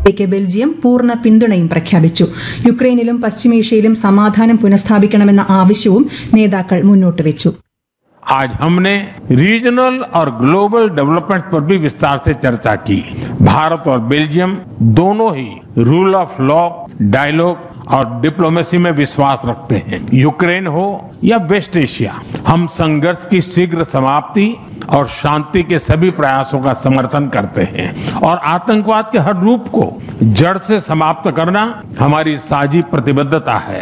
ക്ക് ബെൽജിയം പൂർണ്ണ പിന്തുണയും പ്രഖ്യാപിച്ചു യുക്രൈനിലും പശ്ചിമേഷ്യയിലും സമാധാനം പുനഃസ്ഥാപിക്കണമെന്ന ആവശ്യവും നേതാക്കൾ മുന്നോട്ടുവച്ചു आज हमने रीजनल और ग्लोबल डेवलपमेंट पर भी विस्तार से चर्चा की भारत और बेल्जियम दोनों ही रूल ऑफ लॉ डायलॉग और डिप्लोमेसी में विश्वास रखते हैं यूक्रेन हो या वेस्ट एशिया हम संघर्ष की शीघ्र समाप्ति और शांति के सभी प्रयासों का समर्थन करते हैं और आतंकवाद के हर रूप को जड़ से समाप्त करना हमारी साझी प्रतिबद्धता है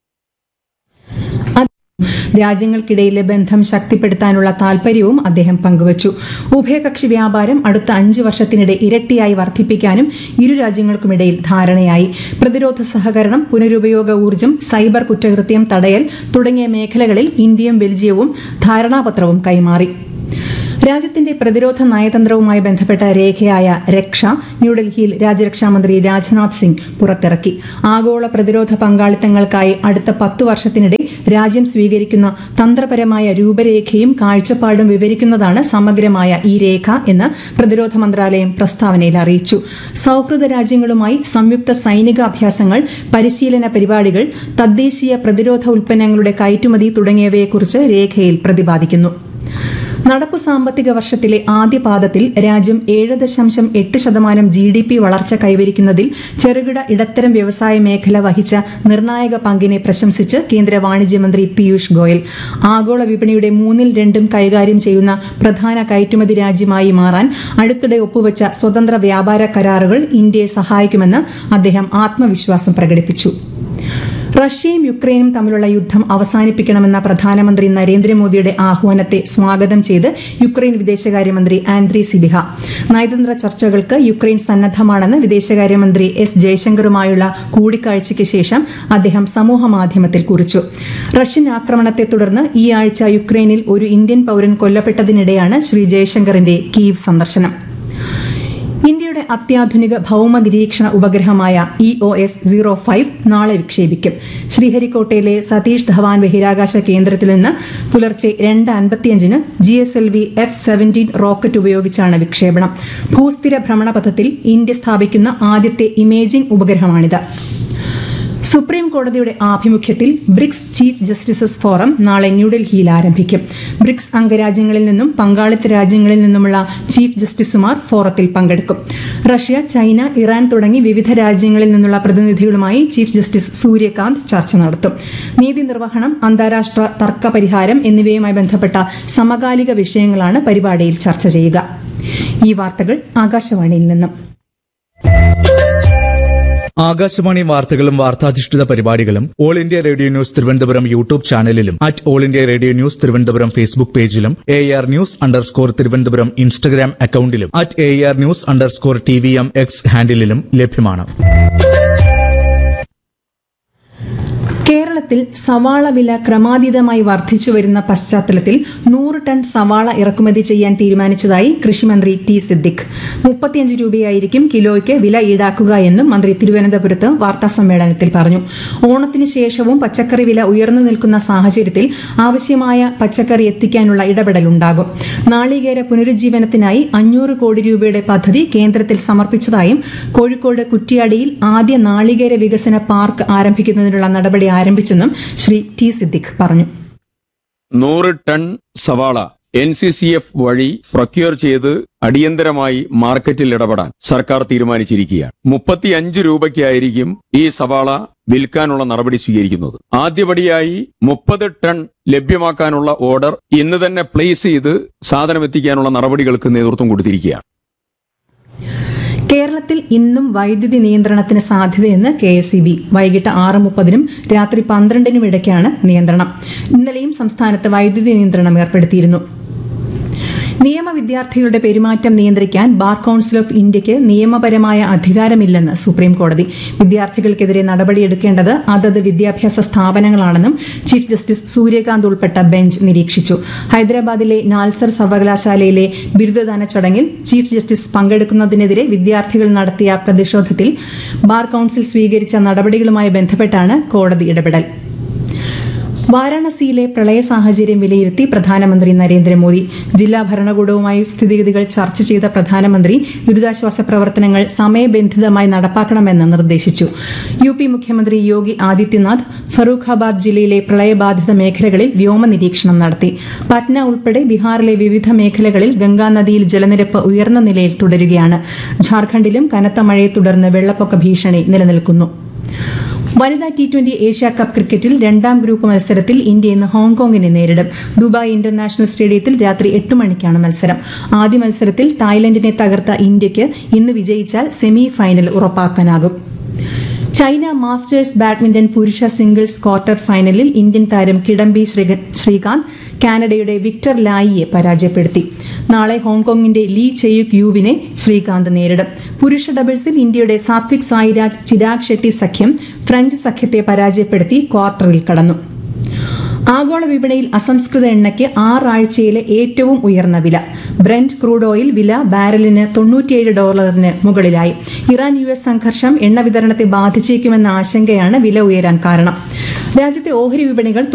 രാജ്യങ്ങൾക്കിടയിലെ ബന്ധം ശക്തിപ്പെടുത്താനുള്ള താൽപര്യവും അദ്ദേഹം പങ്കുവച്ചു ഉഭയകക്ഷി വ്യാപാരം അടുത്ത അഞ്ചു വർഷത്തിനിടെ ഇരട്ടിയായി വർദ്ധിപ്പിക്കാനും ഇരു രാജ്യങ്ങൾക്കുമിടയിൽ ധാരണയായി പ്രതിരോധ സഹകരണം പുനരുപയോഗ ഊർജ്ജം സൈബർ കുറ്റകൃത്യം തടയൽ തുടങ്ങിയ മേഖലകളിൽ ഇന്ത്യയും ബെൽജിയവും ധാരണാപത്രവും കൈമാറി രാജ്യത്തിന്റെ പ്രതിരോധ നയതന്ത്രവുമായി ബന്ധപ്പെട്ട രേഖയായ രക്ഷ ന്യൂഡൽഹിയിൽ രാജ്യരക്ഷാമന്ത്രി രാജ്നാഥ് സിംഗ് പുറത്തിറക്കി ആഗോള പ്രതിരോധ പങ്കാളിത്തങ്ങൾക്കായി അടുത്ത പത്തു വർഷത്തിനിടെ രാജ്യം സ്വീകരിക്കുന്ന തന്ത്രപരമായ രൂപരേഖയും കാഴ്ചപ്പാടും വിവരിക്കുന്നതാണ് സമഗ്രമായ ഈ രേഖ എന്ന് പ്രതിരോധ മന്ത്രാലയം പ്രസ്താവനയിൽ അറിയിച്ചു സൌഹൃദ രാജ്യങ്ങളുമായി സംയുക്ത സൈനിക അഭ്യാസങ്ങൾ പരിശീലന പരിപാടികൾ തദ്ദേശീയ പ്രതിരോധ ഉൽപ്പന്നങ്ങളുടെ കയറ്റുമതി തുടങ്ങിയവയെക്കുറിച്ച് രേഖയിൽ പ്രതിപാദിക്കുന്നു നടപ്പു സാമ്പത്തിക വർഷത്തിലെ ആദ്യ പാദത്തിൽ രാജ്യം ഏഴ് ദശാംശം എട്ട് ശതമാനം ജി ഡി പി വളർച്ച കൈവരിക്കുന്നതിൽ ചെറുകിട ഇടത്തരം വ്യവസായ മേഖല വഹിച്ച നിർണായക പങ്കിനെ പ്രശംസിച്ച് കേന്ദ്ര വാണിജ്യമന്ത്രി പീയൂഷ് ഗോയൽ ആഗോള വിപണിയുടെ മൂന്നിൽ രണ്ടും കൈകാര്യം ചെയ്യുന്ന പ്രധാന കയറ്റുമതി രാജ്യമായി മാറാൻ അടുത്തിടെ ഒപ്പുവച്ച സ്വതന്ത്ര വ്യാപാര കരാറുകൾ ഇന്ത്യയെ സഹായിക്കുമെന്ന് അദ്ദേഹം ആത്മവിശ്വാസം പ്രകടിപ്പിച്ചു റഷ്യയും യുക്രൈനും തമ്മിലുള്ള യുദ്ധം അവസാനിപ്പിക്കണമെന്ന പ്രധാനമന്ത്രി നരേന്ദ്രമോദിയുടെ ആഹ്വാനത്തെ സ്വാഗതം ചെയ്ത് യുക്രൈൻ വിദേശകാര്യമന്ത്രി ആൻഡ്രി സിബിഹ നയതന്ത്ര ചർച്ചകൾക്ക് യുക്രൈൻ സന്നദ്ധമാണെന്ന് വിദേശകാര്യമന്ത്രി എസ് ജയശങ്കറുമായുള്ള കൂടിക്കാഴ്ചയ്ക്ക് ശേഷം അദ്ദേഹം സമൂഹമാധ്യമത്തിൽ കുറിച്ചു റഷ്യൻ ആക്രമണത്തെ തുടർന്ന് ഈ ആഴ്ച യുക്രൈനിൽ ഒരു ഇന്ത്യൻ പൌരൻ കൊല്ലപ്പെട്ടതിനിടെയാണ് ശ്രീ ജയശങ്കറിന്റെ കീവ് സന്ദർശനം ഇന്ത്യയുടെ അത്യാധുനിക ഭൌമ നിരീക്ഷണ ഉപഗ്രഹമായ E O S zero five നാളെ വിക്ഷേപിക്കും ശ്രീഹരിക്കോട്ടയിലെ സതീഷ് ധവാൻ ബഹിരാകാശ കേന്ദ്രത്തിൽ നിന്ന് പുലർച്ചെ രണ്ട് അൻപത്തിയഞ്ചിന് G S L V F seventeen rocket ഉപയോഗിച്ചാണ് വിക്ഷേപണം ഭൂസ്ഥിര ഭ്രമണപഥത്തിൽ ഇന്ത്യ സ്ഥാപിക്കുന്ന ആദ്യത്തെ ഇമേജിംഗ് ഉപഗ്രഹമാണിത് സുപ്രീം കോടതിയുടെ ആഭിമുഖ്യത്തിൽ ബ്രിക്സ് ചീഫ് ജസ്റ്റിസസ് ഫോറം നാളെ ന്യൂഡൽഹിയിൽ ആരംഭിക്കും ബ്രിക്സ് അംഗരാജ്യങ്ങളിൽ നിന്നും പങ്കാളിത്ത രാജ്യങ്ങളിൽ നിന്നുമുള്ള ചീഫ് ജസ്റ്റിസുമാർ ഫോറത്തിൽ പങ്കെടുക്കും റഷ്യ ചൈന ഇറാൻ തുടങ്ങി വിവിധ രാജ്യങ്ങളിൽ നിന്നുള്ള പ്രതിനിധികളുമായി ചീഫ് ജസ്റ്റിസ് സൂര്യകാന്ത് ചർച്ച നടത്തും നീതി നിർവഹണം അന്താരാഷ്ട്ര തർക്ക പരിഹാരം എന്നിവയുമായി ബന്ധപ്പെട്ട സമകാലിക വിഷയങ്ങളാണ് പരിപാടിയിൽ ചർച്ച ചെയ്യുക ഈ വാർത്തകൾ ആകാശവാണിയിൽ നിന്നും ആകാശവാണി വാർത്തകളും വാർത്താധിഷ്ഠിത പരിപാടികളും All India Radio news Thiruvananthapuram YouTube ചാനലിലും at All India Radio news Thiruvananthapuram Facebook പേജിലും A R news underscore Thiruvananthapuram Instagram അക്കൌണ്ടിലും at A R news underscore T V M X ഹാൻഡിലും ലഭ്യമാണ് കേരളത്തിൽ സവാള വില ക്രമാതീതമായി വർദ്ധിച്ചു വരുന്ന പശ്ചാത്തലത്തിൽ നൂറ് ടൺ സവാള ഇറക്കുമതി ചെയ്യാൻ തീരുമാനിച്ചതായി കൃഷിമന്ത്രി ടി സിദ്ദിഖ് മുപ്പത്തിയഞ്ച് രൂപയായിരിക്കും കിലോയ്ക്ക് വില ഈടാക്കുക എന്നും മന്ത്രി തിരുവനന്തപുരത്ത് വാർത്താസമ്മേളനത്തിൽ പറഞ്ഞു ഓണത്തിന് ശേഷവും പച്ചക്കറി വില ഉയർന്നു നിൽക്കുന്ന സാഹചര്യത്തിൽ ആവശ്യമായ പച്ചക്കറി എത്തിക്കാനുള്ള ഇടപെടലുണ്ടാകും നാളികേര പുനരുജ്ജീവനത്തിനായി അഞ്ഞൂറ് കോടി രൂപയുടെ പദ്ധതി കേന്ദ്രത്തിൽ സമർപ്പിച്ചതായും കോഴിക്കോട് കുറ്റിയാടിയിൽ ആദ്യ നാളികേര വികസന പാർക്ക് ആരംഭിക്കുന്നതിനുള്ള നടപടി ആരംഭിച്ചെന്നും ശ്രീ ടി സിദ്ദിഖ് പറഞ്ഞു നൂറ് ടൺ സവാള എൻ സി സി എഫ് വഴി പ്രൊക്യൂർ ചെയ്ത് അടിയന്തരമായി മാർക്കറ്റിൽ ഇടപെടാൻ സർക്കാർ തീരുമാനിച്ചിരിക്കുകയാണ് മുപ്പത്തിയഞ്ച് രൂപയ്ക്കായിരിക്കും ഈ സവാള വിൽക്കാനുള്ള നടപടി സ്വീകരിക്കുന്നത് ആദ്യപടിയായി മുപ്പത് ടൺ ലഭ്യമാക്കാനുള്ള ഓർഡർ ഇന്ന് തന്നെ പ്ലേസ് ചെയ്ത് സാധനം എത്തിക്കാനുള്ള നടപടികൾക്ക് നേതൃത്വം കൊടുത്തിരിക്കുകയാണ് കേരളത്തിൽ ഇന്നും വൈദ്യുതി നിയന്ത്രണത്തിന് സാധ്യതയെന്ന് കെ എസ് ഇ ബി വൈകിട്ട് ആറ് മുപ്പതിനും രാത്രി പന്ത്രണ്ടിനും ഇടയ്ക്കാണ് നിയന്ത്രണം ഇന്നലെയും സംസ്ഥാനത്ത് വൈദ്യുതി നിയന്ത്രണം ഏർപ്പെടുത്തിയിരുന്നു നിയമ വിദ്യാർത്ഥികളുടെ പെരുമാറ്റം നിയന്ത്രിക്കാൻ ബാർ കൌൺസിൽ ഓഫ് ഇന്ത്യയ്ക്ക് നിയമപരമായ അധികാരമില്ലെന്ന് സുപ്രീം കോടതി വിദ്യാർത്ഥികൾക്കെതിരെ നടപടിയെടുക്കേണ്ടത് അതത് വിദ്യാഭ്യാസ സ്ഥാപനങ്ങളാണെന്നും ചീഫ് ജസ്റ്റിസ് സൂര്യകാന്ത് ഉൾപ്പെട്ട ബെഞ്ച് നിരീക്ഷിച്ചു ഹൈദരാബാദിലെ നാൽസർ സർവകലാശാലയിലെ ബിരുദദാന ചടങ്ങിൽ ചീഫ് ജസ്റ്റിസ് പങ്കെടുക്കുന്നതിനെതിരെ വിദ്യാർത്ഥികൾ നടത്തിയ പ്രതിഷേധത്തിൽ ബാർ കൌൺസിൽ സ്വീകരിച്ച നടപടികളുമായി ബന്ധപ്പെട്ടാണ് കോടതി ഇടപെടൽ വാരാണസിയിലെ പ്രളയ സാഹചര്യം വിലയിരുത്തി പ്രധാനമന്ത്രി നരേന്ദ്രമോദി ജില്ലാ ഭരണകൂടവുമായി സ്ഥിതിഗതികൾ ചർച്ച ചെയ്ത പ്രധാനമന്ത്രി ദുരിതാശ്വാസ പ്രവർത്തനങ്ങൾ സമയബന്ധിതമായി നടപ്പാക്കണമെന്ന് നിർദ്ദേശിച്ചു യു പി മുഖ്യമന്ത്രി യോഗി ആദിത്യനാഥ് ഫറൂഖാബാദ് ജില്ലയിലെ പ്രളയബാധിത മേഖലകളിൽ വ്യോമ നിരീക്ഷണം നടത്തി പറ്റ്ന ഉൾപ്പെടെ ബീഹാറിലെ വിവിധ മേഖലകളിൽ ഗംഗാനദിയിൽ ജലനിരപ്പ് ഉയർന്ന നിലയിൽ തുടരുകയാണ് ഝാർഖണ്ഡിലും കനത്ത മഴയെ തുടർന്ന് വെള്ളപ്പൊക്ക ഭീഷണി നിലനിൽക്കുന്നു വനിതാ ടി ട്വന്റി ഏഷ്യ കപ്പ് ക്രിക്കറ്റിൽ രണ്ടാം ഗ്രൂപ്പ് മത്സരത്തിൽ ഇന്ത്യ ഇന്ന് ഹോങ്കോങ്ങിനെ നേരിടും ദുബായ് ഇന്റർനാഷണൽ സ്റ്റേഡിയത്തിൽ രാത്രി എട്ട് മണിക്കാണ് മത്സരം ആദ്യ മത്സരത്തിൽ തായ്ലൻഡിനെ തകർത്ത ഇന്ത്യയ്ക്ക് ഇന്ന് വിജയിച്ചാൽ സെമി ഫൈനൽ ഉറപ്പാക്കാനാകും ചൈന മാസ്റ്റേഴ്സ് ബാഡ്മിന്റൺ പുരുഷ സിംഗിൾസ് ക്വാർട്ടർ ഫൈനലിൽ ഇന്ത്യൻ താരം കിഡംബി ശ്രീക- ശ്രീകാന്ത് കാനഡയുടെ വിക്ടർ ലായിയെ പരാജയപ്പെടുത്തി നാളെ ഹോങ്കോങ്ങിന്റെ ലീ ചെയ്യുക് യുവിനെ ശ്രീകാന്ത് നേരിടും പുരുഷ ഡബിൾസിൽ ഇന്ത്യയുടെ സാത്വിക് സായിരാജ് ചിരാഗ് ഷെട്ടി സഖ്യം ഫ്രഞ്ച് സഖ്യത്തെ പരാജയപ്പെടുത്തി ക്വാർട്ടറിൽ കടന്നു ആഗോള വിപണിയിൽ അസംസ്കൃത എണ്ണയ്ക്ക് ആറാഴ്ചയിലെ ഏറ്റവും ഉയർന്ന വില ബ്രന്റ് ക്രൂഡ് ഓയിൽ വില ബാരലിന് തൊണ്ണൂറ്റിയേഴ് ഡോളറിന് മുകളിലായി ഇറാൻ യു എസ് സംഘർഷം എണ്ണ വിതരണത്തെ ബാധിച്ചേക്കുമെന്ന ആശങ്കയാണ് വില ഉയരാൻ കാരണം രാജ്യത്തെ ഓഹരി വിപണികൾ